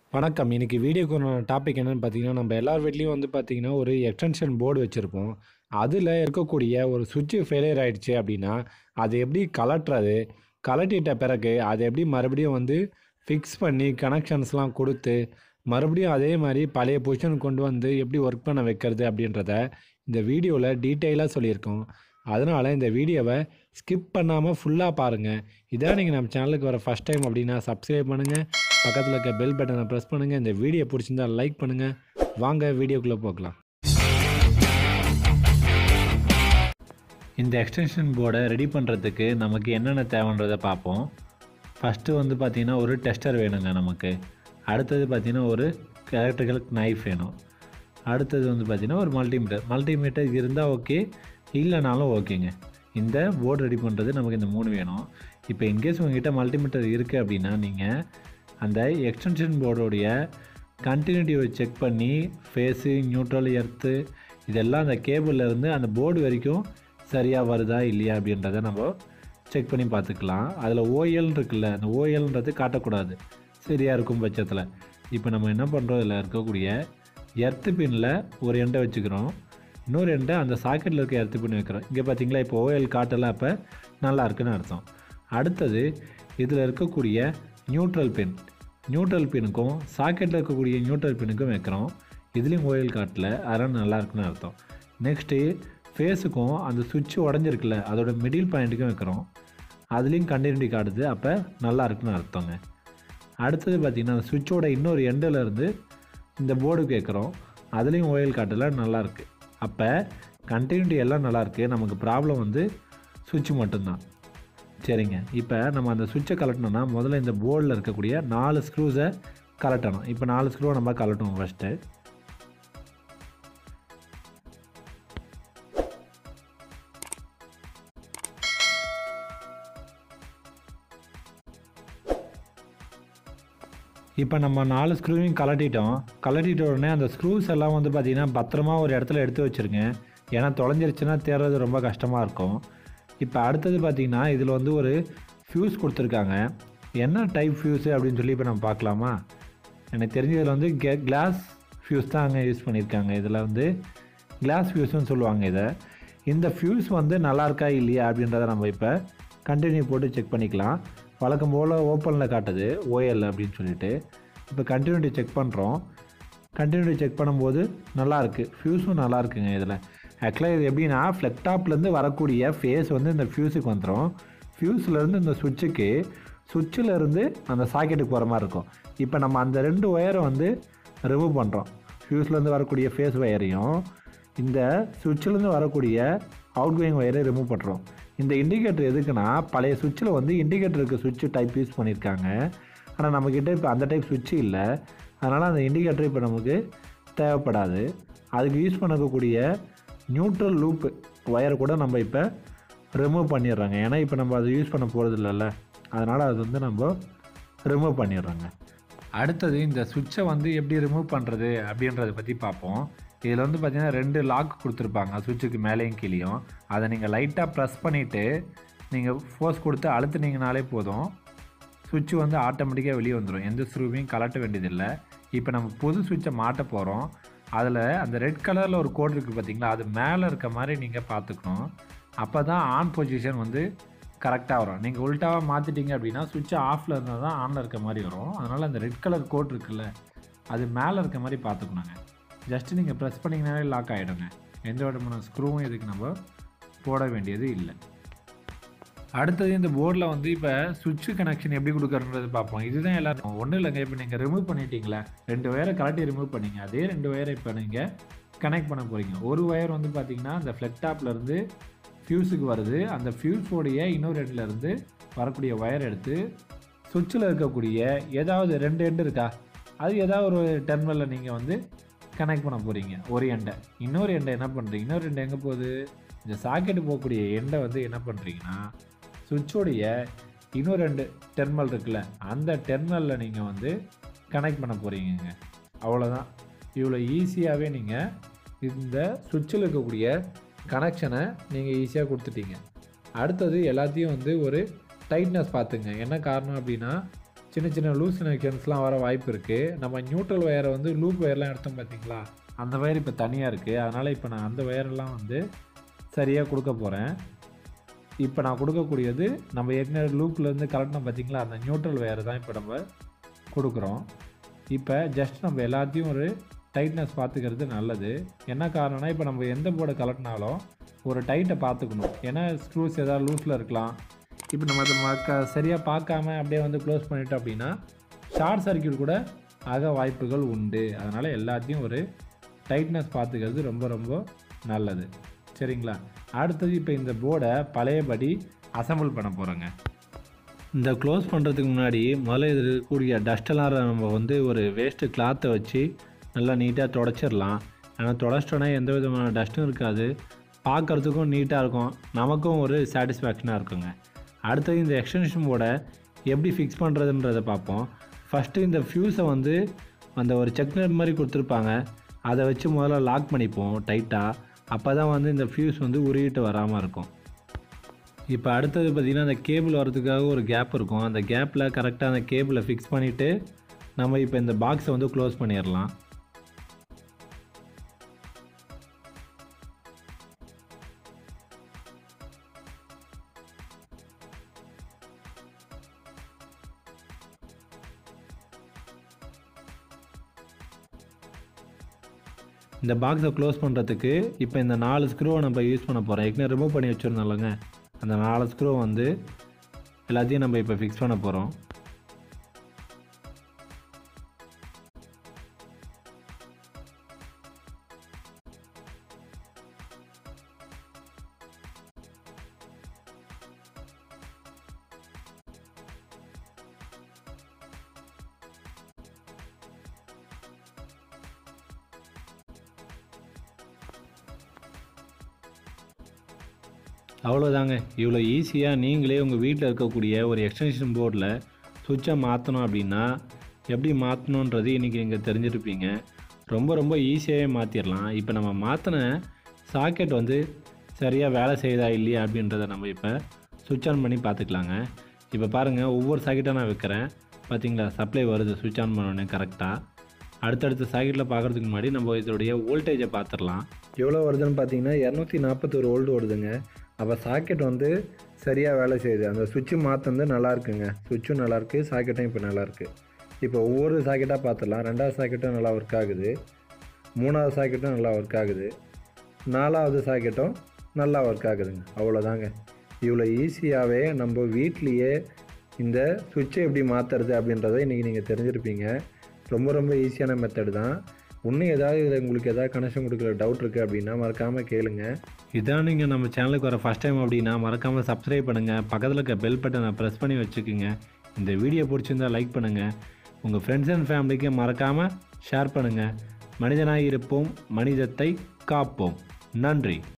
வணக்கம் இன்னைக்கு வீடியோக்கு டாபிக் என்னன்னு பார்த்தீங்கன்னா நம்ம எல்லார் வீட்லேயும் வந்து பார்த்தீங்கன்னா ஒரு எக்ஸ்டென்ஷன் போர்டு வச்சுருப்போம் அதில் இருக்கக்கூடிய ஒரு சுவிட்சு ஃபெயிலியர் ஆயிடுச்சு அப்படின்னா அது எப்படி கலட்டுறது கலட்டிட்ட பிறகு அதை எப்படி மறுபடியும் வந்து ஃபிக்ஸ் பண்ணி கனெக்ஷன்ஸ்லாம் கொடுத்து மறுபடியும் அதே மாதிரி பழைய பொசிஷன் கொண்டு வந்து எப்படி ஒர்க் பண்ண வைக்கிறது அப்படின்றத இந்த வீடியோவில் டீட்டெயிலாக சொல்லியிருக்கோம் அதனால் இந்த வீடியோவை ஸ்கிப் பண்ணாமல் ஃபுல்லாக பாருங்கள் இதான் நீங்கள் நம்ம சேனலுக்கு வர ஃபஸ்ட் டைம் அப்படின்னா சப்ஸ்கிரைப் பண்ணுங்கள் பக்கத்தில் இருக்க பெல் பட்டனை ப்ரெஸ் பண்ணுங்கள் இந்த வீடியோ பிடிச்சிருந்தா லைக் பண்ணுங்கள் வாங்க வீடியோக்குள்ளே போகலாம் இந்த எக்ஸ்டென்ஷன் போர்டை ரெடி பண்ணுறதுக்கு நமக்கு என்னென்ன தேவைன்றதை பார்ப்போம் ஃபஸ்ட்டு வந்து பார்த்திங்கன்னா ஒரு டெஸ்டர் வேணுங்க நமக்கு அடுத்தது பார்த்திங்கன்னா ஒரு எலக்ட்ரிக்கல் நைஃப் வேணும் அடுத்தது வந்து பார்த்திங்கன்னா ஒரு மல்டிமீட்டர் மல்டிமீட்டர் இருந்தால் ஓகே இல்லைனாலும் ஓகேங்க இந்த போர்டு ரெடி பண்ணுறது நமக்கு இந்த மூணு வேணும் இப்போ இன்கேஸ் உங்ககிட்ட மல்டிமீட்டர் இருக்குது அப்படின்னா நீங்கள் அந்த எக்ஸ்டென்ஷன் போர்டோடைய கண்டினியூட்டிவை செக் பண்ணி ஃபேஸு நியூட்ரல் எர்த்து இதெல்லாம் அந்த கேபிளில் இருந்து அந்த போர்டு வரைக்கும் சரியாக வருதா இல்லையா அப்படின்றத நம்ம செக் பண்ணி பார்த்துக்கலாம் அதில் ஓஎல் இருக்குல்ல அந்த ஓஎல்ன்றது காட்டக்கூடாது சரியாக இருக்கும் பட்சத்தில் இப்போ நம்ம என்ன பண்ணுறோம் இதில் இருக்கக்கூடிய எர்த்து பின்னில் ஒரு எண்டை வச்சுக்கிறோம் இன்னொரு எண்டை அந்த சாக்கெட்டில் இருக்க எர்த்து பின் வைக்கிறோம் இங்கே பார்த்தீங்களா இப்போ ஓஎல் காட்டலாம் அப்போ நல்லா இருக்குன்னு அர்த்தம் அடுத்தது இதில் இருக்கக்கூடிய நியூட்ரல் பின் நியூட்ரல் பின்னுக்கும் சாக்கெட்டில் இருக்கக்கூடிய நியூட்ரல் பின்னுக்கும் வைக்கிறோம் இதுலேயும் ஓஎல் காட்டில் அதெல்லாம் நல்லா இருக்குன்னு அர்த்தம் நெக்ஸ்ட்டு ஃபேஸுக்கும் அந்த சுவிட்ச் உடஞ்சிருக்குல்ல அதோட மிடில் பாயிண்ட்டுக்கும் வைக்கிறோம் அதுலேயும் கண்டினியூட்டி காட்டுது அப்போ நல்லா இருக்குன்னு அர்த்தங்க அடுத்தது பார்த்திங்கன்னா அந்த சுவிட்சோட இன்னொரு எண்டில் இருந்து இந்த போர்டுக்கு வைக்கிறோம் அதுலேயும் ஓஎல் காட்டில் நல்லாயிருக்கு அப்போ கண்டினியூட்டி எல்லாம் நல்லாயிருக்கு நமக்கு ப்ராப்ளம் வந்து சுவிட்ச் மட்டும்தான் சரிங்க இப்போ நம்ம அந்த சுவிட்சை கலட்டணும்னா முதல்ல இந்த போர்டில் இருக்கக்கூடிய நாலு ஸ்க்ரூஸை கலட்டணும் இப்போ நாலு ஸ்க்ரூவை நம்ம கலட்டணும் ஃபஸ்ட்டு இப்போ நம்ம நாலு ஸ்க்ரூவையும் கலட்டிட்டோம் கலட்டிட்ட உடனே அந்த ஸ்க்ரூஸ் எல்லாம் வந்து பார்த்திங்கன்னா பத்திரமா ஒரு இடத்துல எடுத்து வச்சுருங்க ஏன்னா தொலைஞ்சிருச்சுன்னா தேடுறது ரொம்ப கஷ்டமாக இருக்கும் இப்போ அடுத்தது பார்த்திங்கன்னா இதில் வந்து ஒரு ஃப்யூஸ் கொடுத்துருக்காங்க என்ன டைப் ஃப்யூஸு அப்படின்னு சொல்லி இப்போ நம்ம பார்க்கலாமா எனக்கு தெரிஞ்சதில் வந்து கே கிளாஸ் ஃப்யூஸ் தான் அங்கே யூஸ் பண்ணியிருக்காங்க இதில் வந்து கிளாஸ் ஃப்யூஸ்னு சொல்லுவாங்க இதை இந்த ஃப்யூஸ் வந்து நல்லா இருக்கா இல்லையா அப்படின்றத நம்ம இப்போ கண்டினியூ போட்டு செக் பண்ணிக்கலாம் வழக்கம் போல் ஓப்பனில் காட்டுது ஓஎல் அப்படின்னு சொல்லிட்டு இப்போ கண்டினியூட்டி செக் பண்ணுறோம் கண்டினியூட்டி செக் பண்ணும்போது நல்லாயிருக்கு ஃப்யூஸும் நல்லா இருக்குங்க இதில் ஆக்சுவலாக இது எப்படின்னா ஃப்ளெக்டாப்லேருந்து வரக்கூடிய ஃபேஸ் வந்து இந்த ஃப்யூஸுக்கு வந்துடும் ஃப்யூஸ்லேருந்து இந்த சுவிட்சுக்கு சுவிட்சில் இருந்து அந்த சாக்கெட்டுக்கு போகிற மாதிரி இருக்கும் இப்போ நம்ம அந்த ரெண்டு ஒயரை வந்து ரிமூவ் பண்ணுறோம் ஃப்யூஸ்லேருந்து வரக்கூடிய ஃபேஸ் ஒயரையும் இந்த சுவிட்சிலேருந்து வரக்கூடிய அவுட்கோயிங் ஒயரை ரிமூவ் பண்ணுறோம் இந்த இண்டிகேட்டர் எதுக்குன்னா பழைய சுவிட்சில் வந்து இண்டிகேட்டருக்கு சுவிட்சு டைப் யூஸ் பண்ணியிருக்காங்க ஆனால் நம்மக்கிட்ட இப்போ அந்த டைப் சுவிட்சு இல்லை அதனால் அந்த இண்டிகேட்டர் இப்போ நமக்கு தேவைப்படாது அதுக்கு யூஸ் பண்ணக்கூடிய நியூட்ரல் லூப் ஒயரை கூட நம்ம இப்போ ரிமூவ் பண்ணிடுறோங்க ஏன்னா இப்போ நம்ம அதை யூஸ் பண்ண போகிறது இல்லைல்ல அதனால் அது வந்து நம்ம ரிமூவ் பண்ணிடுறோங்க அடுத்தது இந்த சுவிட்சை வந்து எப்படி ரிமூவ் பண்ணுறது அப்படின்றத பற்றி பார்ப்போம் இதில் வந்து பார்த்திங்கன்னா ரெண்டு லாக் கொடுத்துருப்பாங்க சுவிட்சுக்கு மேலேயும் கீழேயும் அதை நீங்கள் லைட்டாக ப்ரெஸ் பண்ணிவிட்டு நீங்கள் ஃபோர்ஸ் கொடுத்து அழுத்துனீங்கனாலே போதும் சுவிட்சு வந்து ஆட்டோமேட்டிக்காக வெளியே வந்துடும் எந்த ஸ்க்ரூவையும் கலட்ட வேண்டியதில்லை இப்போ நம்ம புது சுவிட்சை மாட்ட போகிறோம் அதில் அந்த ரெட் கலரில் ஒரு கோடு இருக்குது பார்த்தீங்களா அது மேலே இருக்க மாதிரி நீங்கள் பார்த்துக்கணும் அப்போ தான் ஆன் பொசிஷன் வந்து கரெக்டாக வரும் நீங்கள் உல்ட்டாவாக மாற்றிட்டீங்க அப்படின்னா சுவிட்ச் ஆஃபில் இருந்தால் தான் ஆனில் இருக்க மாதிரி வரும் அதனால் அந்த ரெட் கலர் கோட் இருக்குல்ல அது மேலே இருக்க மாதிரி பார்த்துக்கணுங்க ஜஸ்ட்டு நீங்கள் ப்ரெஸ் பண்ணிங்கனாலே லாக் ஆகிடுங்க எந்த விதமான ஸ்க்ரூவும் இதுக்கு நம்ம போட வேண்டியது இல்லை அடுத்தது இந்த போர்டில் வந்து இப்போ சுவிட்சு கனெக்ஷன் எப்படி கொடுக்குறன்றது பார்ப்போம் இதுதான் எல்லாரும் ஒன்றும் இல்லைங்க இப்போ நீங்கள் ரிமூவ் பண்ணிட்டீங்களா ரெண்டு ஒயரை கலட்டி ரிமூவ் பண்ணீங்க அதே ரெண்டு ஒயரை இப்போ நீங்கள் கனெக்ட் பண்ண போகிறீங்க ஒரு ஒயர் வந்து பார்த்தீங்கன்னா அந்த ஃப்ளெக்டாப்லேருந்து ஃப்யூஸுக்கு வருது அந்த ஃப்யூஸோடைய இன்னொரு எண்ட்லேருந்து வரக்கூடிய ஒயர் எடுத்து சுவிட்சில் இருக்கக்கூடிய ஏதாவது ரெண்டு எண்டு இருக்கா அது ஏதாவது ஒரு டெர்மினலில் நீங்கள் வந்து கனெக்ட் பண்ண போகிறீங்க ஒரு எண்டை இன்னொரு எண்டை என்ன பண்ணுறீங்க இன்னொரு எண்டை எங்கே போகுது இந்த சாக்கெட்டு போகக்கூடிய எண்டை வந்து என்ன பண்ணுறீங்கன்னா சுவிட்சோடைய இன்னொரு ரெண்டு டெர்மினல் இருக்குல்ல அந்த டெர்மினலில் நீங்கள் வந்து கனெக்ட் பண்ண போகிறீங்க அவ்வளோதான் இவ்வளோ ஈஸியாகவே நீங்கள் இந்த சுவிட்சில் இருக்கக்கூடிய கனெக்ஷனை நீங்கள் ஈஸியாக கொடுத்துட்டீங்க அடுத்தது எல்லாத்தையும் வந்து ஒரு டைட்னஸ் பார்த்துங்க என்ன காரணம் அப்படின்னா சின்ன சின்ன லூஸ் கனெக்ஷன்ஸ்லாம் வர வாய்ப்பு இருக்குது நம்ம நியூட்ரல் ஒயரை வந்து லூப் ஒயர்லாம் எடுத்தோம் பார்த்தீங்களா அந்த ஒயர் இப்போ தனியாக இருக்குது அதனால் இப்போ நான் அந்த ஒயரெல்லாம் வந்து சரியாக கொடுக்க போகிறேன் இப்போ நான் கொடுக்கக்கூடியது நம்ம ஏற்கனவே லூப்லேருந்து கலட்டினோம் பார்த்தீங்களா அந்த நியூட்ரல் ஒயர் தான் இப்போ நம்ம கொடுக்குறோம் இப்போ ஜஸ்ட் நம்ம எல்லாத்தையும் ஒரு டைட்னஸ் பார்த்துக்கிறது நல்லது என்ன காரணம்னா இப்போ நம்ம எந்த போர்டை கலட்டினாலும் ஒரு டைட்டை பார்த்துக்கணும் ஏன்னா ஸ்க்ரூஸ் ஏதாவது லூஸில் இருக்கலாம் இப்போ நம்ம அதை மக்க சரியாக பார்க்காம அப்படியே வந்து க்ளோஸ் பண்ணிட்டோம் அப்படின்னா ஷார்ட் சர்க்யூட் கூட ஆக வாய்ப்புகள் உண்டு அதனால் எல்லாத்தையும் ஒரு டைட்னஸ் பார்த்துக்கிறது ரொம்ப ரொம்ப நல்லது சரிங்களா அடுத்தது இப்போ இந்த போர்டை பழையபடி அசம்பிள் பண்ண போகிறோங்க இந்த க்ளோஸ் பண்ணுறதுக்கு முன்னாடி முதல்ல இது இருக்கக்கூடிய டஸ்டெல்லாம் நம்ம வந்து ஒரு வேஸ்ட்டு கிளாத்தை வச்சு நல்லா நீட்டாக தொடச்சிடலாம் ஏன்னா தொடச்சிட்டோன்னா எந்த விதமான டஸ்ட்டும் இருக்காது பார்க்குறதுக்கும் நீட்டாக இருக்கும் நமக்கும் ஒரு சாட்டிஸ்ஃபேக்ஷனாக இருக்குங்க அடுத்தது இந்த எக்ஸ்டென்ஷன் போர்டை எப்படி ஃபிக்ஸ் பண்ணுறதுன்றதை பார்ப்போம் ஃபஸ்ட்டு இந்த ஃப்யூஸை வந்து அந்த ஒரு செக்னட் மாதிரி கொடுத்துருப்பாங்க அதை வச்சு முதல்ல லாக் பண்ணிப்போம் டைட்டாக அப்போ தான் வந்து இந்த ஃப்யூஸ் வந்து உருகிட்டு வராமல் இருக்கும் இப்போ அடுத்தது பார்த்திங்கன்னா அந்த கேபிள் வரதுக்காக ஒரு கேப் இருக்கும் அந்த கேப்பில் கரெக்டாக அந்த கேபிளை ஃபிக்ஸ் பண்ணிவிட்டு நம்ம இப்போ இந்த பாக்ஸை வந்து க்ளோஸ் பண்ணிடலாம் இந்த பாக்ஸை க்ளோஸ் பண்ணுறதுக்கு இப்போ இந்த நாலு ஸ்க்ரூவை நம்ம யூஸ் பண்ண போகிறோம் ஏற்கனவே ரிமூவ் பண்ணி வச்சுருந்தோம்லங்க அந்த நாலு ஸ்க்ரூ வந்து எல்லாத்தையும் நம்ம இப்போ ஃபிக்ஸ் பண்ண போகிறோம் அவ்வளோதாங்க இவ்வளோ ஈஸியாக நீங்களே உங்கள் வீட்டில் இருக்கக்கூடிய ஒரு எக்ஸ்டென்ஷன் போர்டில் சுவிட்சை மாற்றணும் அப்படின்னா எப்படி மாற்றணுன்றது இன்றைக்கி நீங்கள் தெரிஞ்சிருப்பீங்க ரொம்ப ரொம்ப ஈஸியாகவே மாற்றிடலாம் இப்போ நம்ம மாற்றின சாக்கெட் வந்து சரியாக வேலை செய்யுதா இல்லையா அப்படின்றத நம்ம இப்போ சுவிட்ச் ஆன் பண்ணி பார்த்துக்கலாங்க இப்போ பாருங்கள் ஒவ்வொரு சாக்கெட்டாக நான் வைக்கிறேன் பார்த்தீங்களா சப்ளை வருது சுவிட்ச் ஆன் பண்ணோடனே கரெக்டாக அடுத்தடுத்த சாக்கெட்டில் பார்க்குறதுக்கு முன்னாடி நம்ம இதோடைய வோல்டேஜை பார்த்துடலாம் எவ்வளோ வருதுன்னு பார்த்தீங்கன்னா இரநூத்தி நாற்பத்தொரு வோல்ட் வருதுங்க அப்போ சாக்கெட் வந்து சரியாக வேலை செய்யுது அந்த சுவிட்சு மாற்றினது நல்லா இருக்குங்க சுவிட்சும் நல்லாயிருக்கு சாக்கெட்டும் இப்போ நல்லாயிருக்கு இப்போ ஒவ்வொரு சாக்கெட்டாக பார்த்துடலாம் ரெண்டாவது சாக்கெட்டும் நல்லா ஒர்க் ஆகுது மூணாவது சாக்கெட்டும் நல்லா ஒர்க் ஆகுது நாலாவது சாக்கெட்டும் நல்லா ஒர்க் ஆகுதுங்க அவ்வளோதாங்க இவ்வளோ ஈஸியாகவே நம்ம வீட்லேயே இந்த சுவிட்சை எப்படி மாற்றுறது அப்படின்றத இன்றைக்கி நீங்கள் தெரிஞ்சிருப்பீங்க ரொம்ப ரொம்ப ஈஸியான மெத்தட் தான் இன்னும் ஏதாவது இதில் உங்களுக்கு ஏதாவது கனெக்ஷன் கொடுக்குற டவுட் இருக்குது அப்படின்னா மறக்காமல் கேளுங்க இதான் நீங்கள் நம்ம சேனலுக்கு வர ஃபஸ்ட் டைம் அப்படின்னா மறக்காமல் சப்ஸ்கிரைப் பண்ணுங்கள் பக்கத்தில் இருக்க பெல் பட்டனை ப்ரெஸ் பண்ணி வச்சுக்கோங்க இந்த வீடியோ பிடிச்சிருந்தா லைக் பண்ணுங்கள் உங்கள் ஃப்ரெண்ட்ஸ் அண்ட் ஃபேமிலிக்கு மறக்காமல் ஷேர் பண்ணுங்கள் மனிதனாக இருப்போம் மனிதத்தை காப்போம் நன்றி